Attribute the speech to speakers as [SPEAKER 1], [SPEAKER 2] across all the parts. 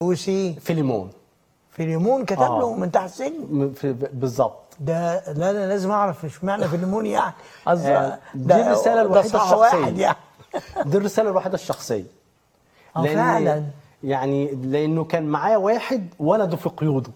[SPEAKER 1] وسي
[SPEAKER 2] فيليمون
[SPEAKER 1] فيليمون كتب
[SPEAKER 2] آه.
[SPEAKER 1] له من تحت السجن
[SPEAKER 2] م- في- بالظبط
[SPEAKER 1] ده لا انا لازم اعرف مش معنى فيليمون يعني قصدي
[SPEAKER 2] آه، دي
[SPEAKER 1] ده-
[SPEAKER 2] الرسالة
[SPEAKER 1] ده
[SPEAKER 2] الوحيدة
[SPEAKER 1] صح
[SPEAKER 2] الشخصية.
[SPEAKER 1] واحد يعني
[SPEAKER 2] دي الرساله الوحيده الشخصيه
[SPEAKER 1] آه، فعلا.
[SPEAKER 2] يعني لانه كان معايا واحد ولده في قيوده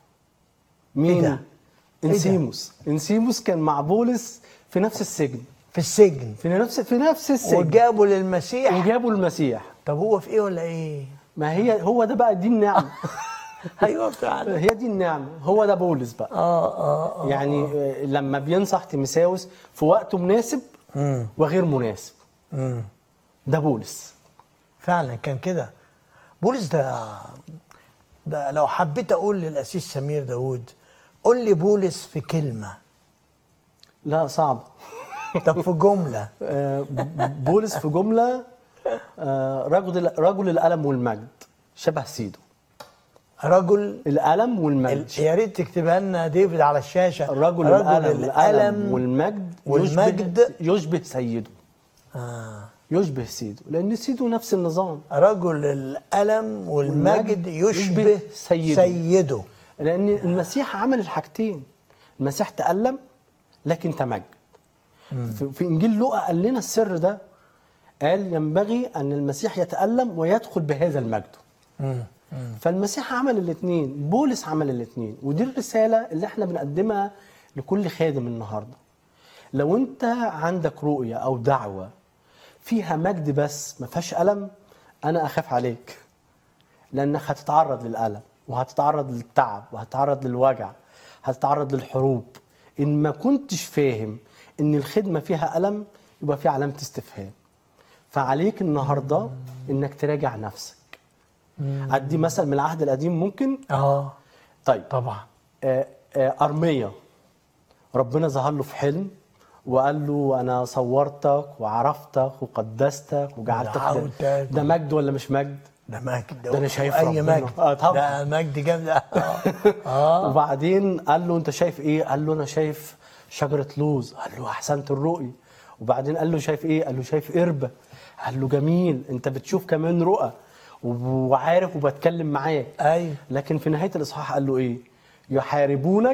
[SPEAKER 2] مين
[SPEAKER 1] إيه ده؟ إيه
[SPEAKER 2] انسيموس انسيموس كان مع بولس في نفس السجن
[SPEAKER 1] في السجن
[SPEAKER 2] في نفس في نفس السجن
[SPEAKER 1] وجابوا للمسيح
[SPEAKER 2] وجابوا المسيح
[SPEAKER 1] طب هو في ايه ولا ايه؟
[SPEAKER 2] ما هي هو ده بقى دي النعمه
[SPEAKER 1] ايوه فعلا
[SPEAKER 2] هي دي النعمه هو ده بولس بقى
[SPEAKER 1] اه اه اه
[SPEAKER 2] يعني آه، لما بينصح تيمساوس في وقته مناسب
[SPEAKER 1] مم.
[SPEAKER 2] وغير مناسب
[SPEAKER 1] مم.
[SPEAKER 2] ده بولس
[SPEAKER 1] فعلا كان كده بولس ده ده لو حبيت اقول للاسيس سمير داوود قول لي بولس في كلمه
[SPEAKER 2] لا صعب
[SPEAKER 1] طب في جمله
[SPEAKER 2] آه، بولس في جملة آه، رجل رجل الألم والمجد شبه سيدو
[SPEAKER 1] رجل
[SPEAKER 2] الألم والمجد
[SPEAKER 1] ال- يا ريت تكتبها لنا ديفيد على الشاشه
[SPEAKER 2] رجل الألم الألم والمجد
[SPEAKER 1] والمجد.
[SPEAKER 2] يشبه, يشبه سيده
[SPEAKER 1] آه.
[SPEAKER 2] يشبه سيده لأن سيده نفس النظام
[SPEAKER 1] رجل الألم والمجد
[SPEAKER 2] والمجد
[SPEAKER 1] يشبه
[SPEAKER 2] يشبه سيده.
[SPEAKER 1] سيده
[SPEAKER 2] لأن المسيح عمل الحاجتين المسيح تألم لكن تمجد في, في إنجيل لوقا قال لنا السر ده قال ينبغي أن المسيح يتألم ويدخل بهذا المجد
[SPEAKER 1] مم.
[SPEAKER 2] فالمسيح عمل الاثنين بولس عمل الاثنين ودي الرسالة اللي احنا بنقدمها لكل خادم النهاردة لو انت عندك رؤية او دعوة فيها مجد بس ما فيهاش ألم انا اخاف عليك لانك هتتعرض للألم وهتتعرض للتعب وهتتعرض للوجع هتتعرض للحروب ان ما كنتش فاهم ان الخدمة فيها ألم يبقى في علامة استفهام فعليك النهاردة انك تراجع نفسك ادي مثل من العهد القديم ممكن
[SPEAKER 1] اه
[SPEAKER 2] طيب
[SPEAKER 1] طبعا
[SPEAKER 2] آه، آه، ارميا ربنا ظهر له في حلم وقال له انا صورتك وعرفتك وقدستك وجعلتك ده,
[SPEAKER 1] ودعوتك.
[SPEAKER 2] ده مجد ولا مش مجد
[SPEAKER 1] ده مجد
[SPEAKER 2] ده أنا شايف
[SPEAKER 1] اي
[SPEAKER 2] ربنا.
[SPEAKER 1] مجد
[SPEAKER 2] آه، طبعا.
[SPEAKER 1] ده مجد جامد اه اه
[SPEAKER 2] وبعدين قال له انت شايف ايه قال له انا شايف شجره لوز قال له احسنت الرؤي وبعدين قال له شايف ايه قال له شايف قربه قال له جميل انت بتشوف كمان رؤى وعارف وبتكلم معاك
[SPEAKER 1] ايوه
[SPEAKER 2] لكن في نهايه الاصحاح قال له ايه يحاربونك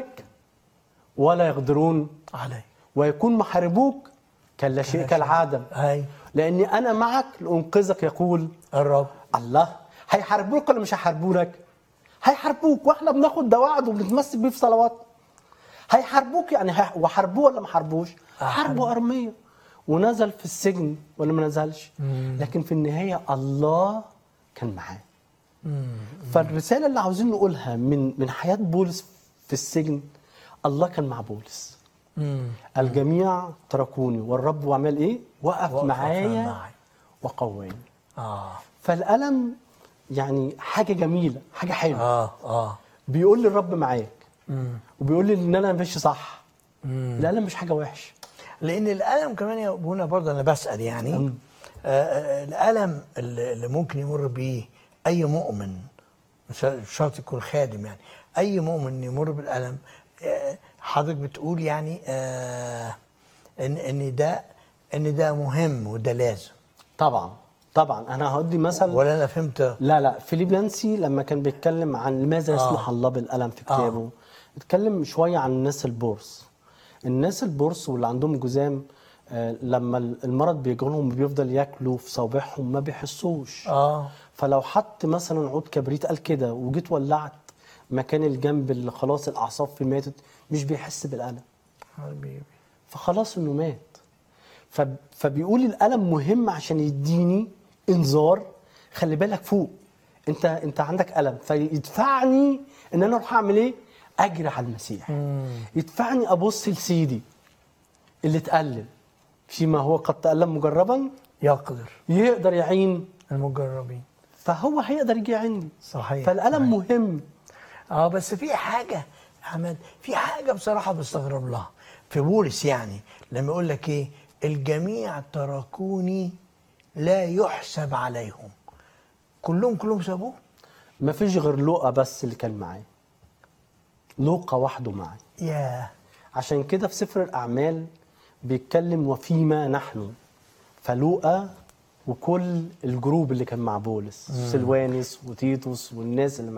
[SPEAKER 2] ولا يقدرون
[SPEAKER 1] علي
[SPEAKER 2] ويكون محاربوك كلا شيء كالعدم
[SPEAKER 1] ايوه
[SPEAKER 2] لاني انا معك لانقذك يقول
[SPEAKER 1] الرب
[SPEAKER 2] الله هيحاربوك ولا مش هيحاربونك هيحاربوك واحنا بناخد ده وعد وبنتمسك بيه في صلوات هيحاربوك يعني هي- وحاربوه ولا ما حاربوش حاربوا ارميه ونزل في السجن ولا ما نزلش لكن في النهايه الله كان معاه فالرساله اللي عاوزين نقولها من من حياه بولس في السجن الله كان مع بولس
[SPEAKER 1] مم.
[SPEAKER 2] الجميع تركوني والرب وعمل ايه وقف
[SPEAKER 1] وقف
[SPEAKER 2] معايا
[SPEAKER 1] معي.
[SPEAKER 2] وقواني
[SPEAKER 1] اه
[SPEAKER 2] فالألم يعني حاجة جميلة حاجة حلوة
[SPEAKER 1] اه اه
[SPEAKER 2] بيقول لي الرب معاك
[SPEAKER 1] مم.
[SPEAKER 2] وبيقول لي ان انا ماشي صح
[SPEAKER 1] مم.
[SPEAKER 2] الألم مش حاجة وحشة
[SPEAKER 1] لان الالم كمان يا ابونا برضه انا بسال يعني آه آه، الالم اللي اللي ممكن يمر بيه اي مؤمن مش مش شرط يكون خادم يعني اي مؤمن يمر بالالم آه، حضرتك بتقول يعني آه ان ان ده ان ده مهم وده لازم
[SPEAKER 2] طبعا طبعا انا هدي مثل
[SPEAKER 1] ولا انا فهمت
[SPEAKER 2] لا لا فيليب لانسي لما كان بيتكلم عن لماذا يسمح الله بالألم في كتابه اتكلم شوية عن الناس البورس الناس البورس واللي عندهم جزام آه، لما المرض بيجيلهم بيفضل ياكلوا في صوابعهم ما بيحسوش
[SPEAKER 1] اه
[SPEAKER 2] فلو حط مثلا عود كبريت قال كده وجيت ولعت مكان الجنب اللي خلاص الاعصاب فيه ماتت مش بيحس بالالم
[SPEAKER 1] حبيبي
[SPEAKER 2] فخلاص انه مات فب- فبيقول الالم مهم عشان يديني انذار خلي بالك فوق انت انت عندك الم فيدفعني ان انا اروح اعمل ايه اجري على المسيح يدفعني ابص لسيدي اللي اتالم فيما هو قد تالم مجربا
[SPEAKER 1] يقدر
[SPEAKER 2] يقدر يعين
[SPEAKER 1] المجربين
[SPEAKER 2] فهو هيقدر يجي عندي
[SPEAKER 1] صحيح
[SPEAKER 2] فالالم مهم
[SPEAKER 1] اه بس في حاجه يا احمد في حاجه بصراحه بستغرب لها في بولس يعني لما يقول لك ايه الجميع تركوني لا يحسب عليهم كلهم كلهم سابوه
[SPEAKER 2] ما فيش غير لوقا بس اللي كان معايا لوقا وحده معايا
[SPEAKER 1] ياه
[SPEAKER 2] عشان كده في سفر الأعمال بيتكلم وفيما نحن فلوقا وكل الجروب اللي كان مع بولس سلوانس وتيتوس والناس اللي